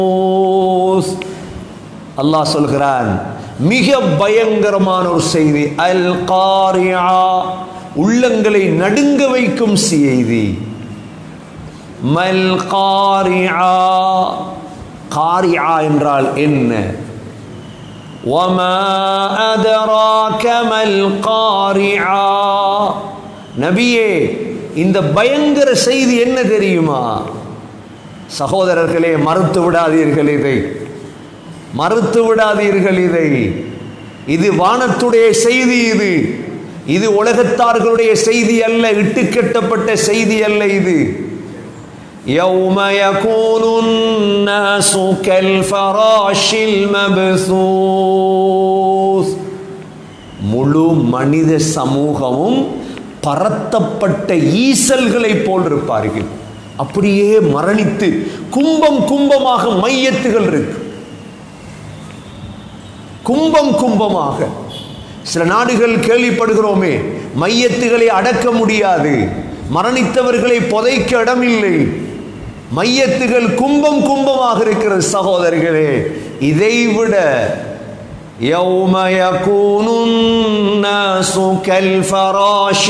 அல்லாஹ் சொல்கிறான் மிக பயங்கரமான ஒரு செய்தி அல் காரியா உள்ளங்களை நடுங்க வைக்கும் செய்தி மல் காரியா காரியா என்றால் என்ன وما أدراك ما القارعة நபியே இந்த பயங்கர செய்தி என்ன தெரியுமா சகோதரர்களே மறுத்து விடாதீர்கள் இதை மறுத்து விடாதீர்கள் இதை இது வானத்துடைய செய்தி இது இது உலகத்தார்களுடைய செய்தி அல்ல இட்டுக்கட்டப்பட்ட செய்தி அல்ல இது يوم يكون الناس كالفراش المبثوث முழு மனித சமூகமும் பரத்தப்பட்ட ஈசல்களை போல் இருப்பார்கள் அப்படியே மரணித்து கும்பம் கும்பமாக மையத்துகள் இருக்கு கும்பம் கும்பமாக சில நாடுகள் கேள்விப்படுகிறோமே மையத்துகளை அடக்க முடியாது மரணித்தவர்களை புதைக்க இடமில்லை மையத்துகள் கும்பம் கும்பமாக இருக்கிறது சகோதரர்களே இதைவிட يوم يكون الناس كالفراش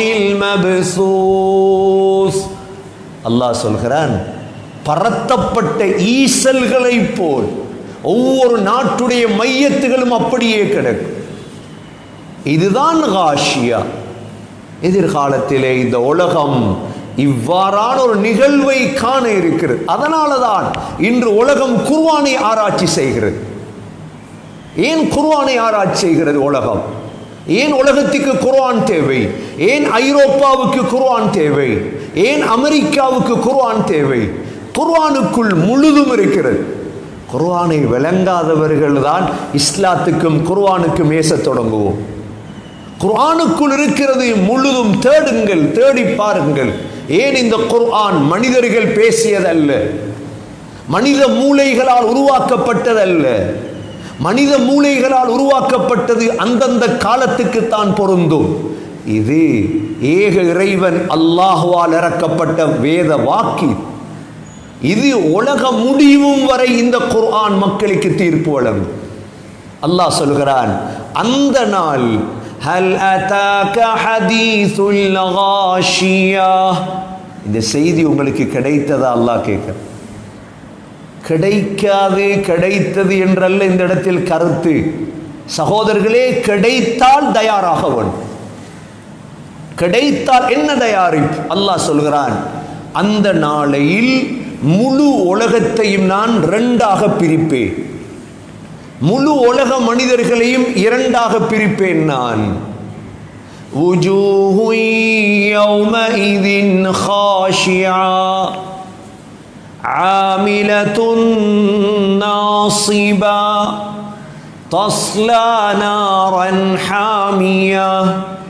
المبثوث அல்லாஹ் சொல்கிறான் பரத்தப்பட்ட ஈசல்களை போல் ஒவ்வொரு நாட்டுடைய மையத்துகளும் அப்படியே கிடக்கும் இதுதான் காஷியா எதிர்காலத்திலே இந்த உலகம் இவ்வாறான ஒரு நிகழ்வை காண இருக்கிறது அதனால தான் இன்று உலகம் குர்வானை ஆராய்ச்சி செய்கிறது ஏன் குர்வானை ஆராய்ச்சி செய்கிறது உலகம் ஏன் உலகத்துக்கு குர்ஆன் தேவை ஏன் ஐரோப்பாவுக்கு குர்ஆன் தேவை ஏன் அமெரிக்காவுக்கு குர்ஆன் தேவை குர்ஆனுக்குள் முழுதும் இருக்கிறது குர்ஆனை விளங்காதவர்கள் தான் இஸ்லாத்துக்கும் குர்ஆனுக்கும் ஏசத் தொடங்குவோம் குர்ஆனுக்குள் இருக்கிறது முழுதும் தேடுங்கள் தேடி பாருங்கள் ஏன் இந்த குர்ஆன் மனிதர்கள் பேசியதல்ல மனித மூளைகளால் உருவாக்கப்பட்டதல்ல மனித மூளைகளால் உருவாக்கப்பட்டது அந்தந்த காலத்துக்கு தான் பொருந்தும் இது ஏக இறைவன் அல்லாஹுவால் இறக்கப்பட்ட வேத வாக்கி இது உலக முடிவும் வரை இந்த குர்ஆன் மக்களுக்கு தீர்ப்பு வழங்கும் அல்லாஹ் சொல்கிறான் அந்த நாள் ஹல் அதாக ஹதீசுல் காஷியா இந்த செய்தி உங்களுக்கு கிடைத்ததா அல்லாஹ் கேட்கிறான் கிடைக்காது கிடைத்தது என்றல்ல இந்த இடத்தில் கருத்து சகோதரர்களே கிடைத்தால் தயாராக வேண்டும் கிடைத்தால் என்ன தயாரிப்பு அல்லாஹ் சொல்கிறான் அந்த நாளையில் முழு உலகத்தையும் நான் ரெண்டாக பிரிப்பேன் முழு உலக மனிதர்களையும் இரண்டாக பிரிப்பேன் நான் وجوه يومئذ خاشعة عاملة ناصبة تصلى نارا حامية